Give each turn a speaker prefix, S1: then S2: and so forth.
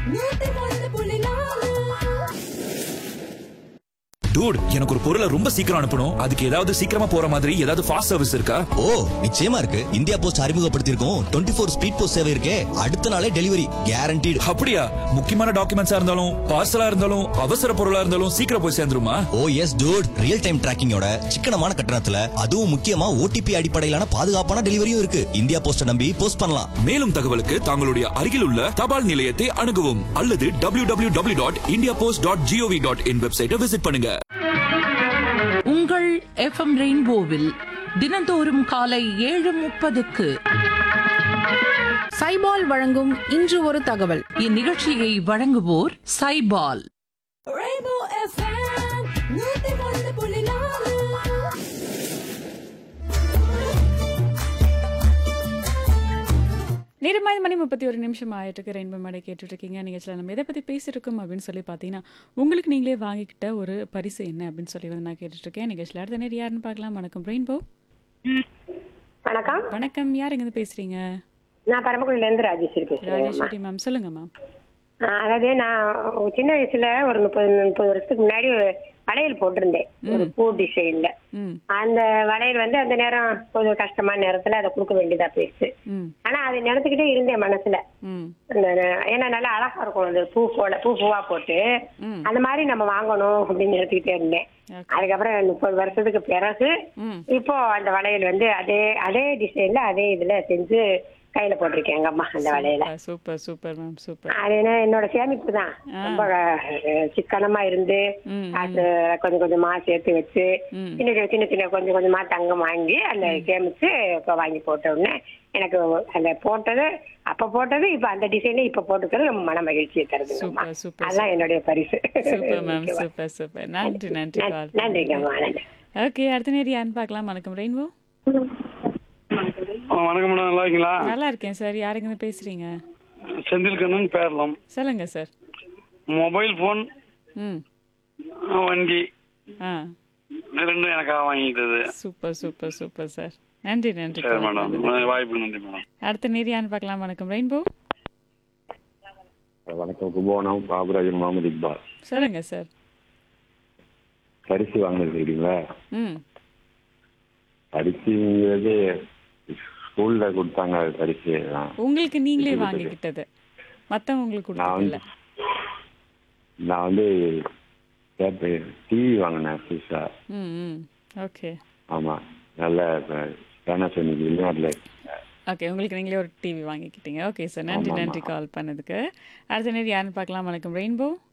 S1: நூத்தி ஒன்று புள்ளி நாலு
S2: டூட் எனக்கு ஒரு பொருளை ரொம்ப சீக்கிரம் அனுப்பணும் அதுக்கு ஏதாவது சீக்கிரமா போற மாதிரி ஏதாவது ஃபாஸ்ட் சர்வீஸ் இருக்கா
S3: ஓ நிச்சயமா இருக்கு இந்தியா போஸ்ட் அறிமுகப்படுத்தியிருக்கோம் டுவெண்ட்டி ஃபோர் ஸ்பீட் போஸ்ட் சேவை இருக்கே அடுத்த நாளே டெலிவரி கேரண்டீடு
S2: அப்படியா முக்கியமான டாக்குமெண்ட்ஸா இருந்தாலும் பார்சலா இருந்தாலும் அவசர பொருளா இருந்தாலும் சீக்கிரம் போய் சேர்ந்துருமா
S3: oh yes dude real time டிராக்கிங்கோட சிக்கனமான கட்டணத்துல அதுவும் முக்கியமா ஓடிபி அடிப்படையிலான பாதுகாப்பான டெலிவரியும் இருக்கு இந்தியா போஸ்ட நம்பி போஸ்ட் பண்ணலாம்
S2: மேலும் தகவலுக்கு தங்களுடைய அருகில் உள்ள தபால் நிலையத்தை அணுகவும் அல்லது W W W dot India post dot G O V dot in வெப்சைட்டை விசிட் பண்ணுங்க
S4: உங்கள் எஃப்எம் ரெயின்போவில் தினந்தோறும் காலை ஏழு முப்பதுக்கு
S5: சைபால் வழங்கும் இன்று ஒரு தகவல்
S4: இந்நிகழ்ச்சியை வழங்குவோர் சைபால்
S1: Rainbow FM நூத்தி ஒன்று புள்ளி நாலு
S6: நேரம் ஐந்து மணி முப்பத்தி ஒரு நிமிஷம் ஆயிட்டு ரெயின்போ மேடை கேட்டுட்டு இருக்கீங்க நிகழ்ச்சியில் நம்ம எதை பற்றி பேசியிருக்கோம் அப்படின்னு சொல்லி பார்த்தீங்கன்னா உங்களுக்கு நீங்களே வாங்கிக்கிட்ட ஒரு பரிசு என்ன அப்படின்னு சொல்லி வந்து நான் கேட்டுட்டு இருக்கேன் நிகழ்ச்சியில் அடுத்த நேரம் யாருன்னு பார்க்கலாம் வணக்கம் ரெயின்போ
S7: வணக்கம்
S6: வணக்கம் யார் எங்கேருந்து பேசுறீங்க
S7: நான் பரமக்குடியில இருந்து ராஜேஸ்வரி பேசுறேன்
S6: ராஜேஸ்வரி மேம் சொல்லுங்க மேம்
S7: அதாவது நான் ஒரு சின்ன வயசுல ஒரு முப்பது முப்பது வருஷத்துக்கு முன்னாடி ஒரு வளையல் போட்டிருந்தேன் ஒரு பூ டிசைன்ல
S6: ம்
S7: அந்த வளையல் வந்து அந்த நேரம் கொஞ்சம் கஷ்டமான நேரத்துல அதை கொடுக்க வேண்டியதா போயிடுச்சு
S6: ம்
S7: ஆனா அதை நினைச்சுக்கிட்டே இருந்தேன் மனசுல
S6: ம்
S7: அந்த ஏன்னா நல்லா அழகா இருக்கும் அந்த பூ போல பூ பூவா போட்டு
S6: ம்.
S7: அந்த மாதிரி நம்ம வாங்கணும் அப்படின்னு நினைச்சுக்கிட்டே இருந்தேன்
S6: Okay.
S7: அதுக்கப்புறம் முப்பது வருஷத்துக்கு பிறகு
S6: ம்
S7: இப்போ அந்த வளையல் வந்து அதே அதே டிசைன்ல அதே இதுல செஞ்சு கையில போட்டிருக்கேன் எங்க அம்மா அந்த வளையல
S6: சூப்பர் சூப்பர் மேம் சூப்பர்
S7: அது என்ன என்னோட சேமிப்பு தான் ரொம்ப அஹ், சிக்கனமா இருந்து
S6: ம்,
S7: அது கொஞ்சம் கொஞ்சமா சேர்த்து வச்சு
S6: ம்.
S7: சின்ன சின்ன சின்ன சின்ன கொஞ்சம் கொஞ்சமா தங்கம் வாங்கி அந்த சேமிச்சு இப்ப வாங்கி போட்ட உடனே எனக்கு அந்த போட்டது அப்ப போட்டது இப்ப அந்த டிசைன்ல இப்ப போட்டுக்கிறது ரொம்ப மன மகிழ்ச்சியை தருதுங்கம்மா
S6: சூப்பர் சூப்பர்
S7: அதான் என்னுடைய பரிசு
S6: சூப்பர் மேம் சூப்பர் சூப்பர் நன்றி நன்றி
S7: நன்றி-
S6: கால்
S7: நன்றிங்கம்மா நன்றி
S6: ஓகே அடுத்த நேரம் யாருன்னு பார்க்கலாம் வணக்கம் ரெயின்போ
S8: ஆ, வணக்கம் மேடம் நல்லா இருக்கீங்களா
S6: நல்லா இருக்கேன் சார் யார் எங்கேருந்து பேசுறீங்க
S8: செந்தில் கண்ணன் பேரலாம்
S6: சொல்லுங்க சார்
S8: மொபைல் ஃபோன்
S6: ம்
S8: வண்டி
S6: ஆ
S8: இது ரெண்டும் எனக்காக வாங்கிட்டது
S6: சூப்பர் சூப்பர் சூப்பர் சார் நன்றி நன்றி
S8: சரி
S6: call
S8: மேடம்
S6: பண்ணதுக்கு.
S8: வாய்ப்பு நன்றி மேடம்
S6: அடுத்த நேரியான்னு பார்க்கலாம் வணக்கம் ரெயின்போ
S9: வணக்கம் குபோனம் பாபுராஜன் முகமது இக்பால்
S6: சொல்லுங்க சார்
S9: பரிசு வாங்கிருக்கீங்களா
S6: ம்
S9: பரிசுங்கிறது ஸ்கூல்ல கொடுத்தாங்க அது பரிசு ஆ.
S6: உங்களுக்கு நீங்களே
S9: கொடுத்தது.
S6: வாங்கிக்கிட்டது மத்தவங்க உங்களுக்கு
S9: நான்
S6: கொடுத்தது
S9: வந்து
S6: இல்ல
S9: நான் வந்து டிவி வாங்கினேன் புதுசா
S6: ம் ம் ஓகே
S9: ஆமா நல்ல பேனாசோனிக் வெளிநாட்டில்
S6: ஓகே உங்களுக்கு நீங்களே ஒரு டிவி வாங்கிக்கிட்டீங்க ஓகே சார் நன்றி
S9: ஆமா,
S6: நன்றி
S9: ஆமா.
S6: கால் பண்ணதுக்கு அடுத்த நேரம் யாருன்னு பார்க்கலாம் வணக்கம் ரெயின்போ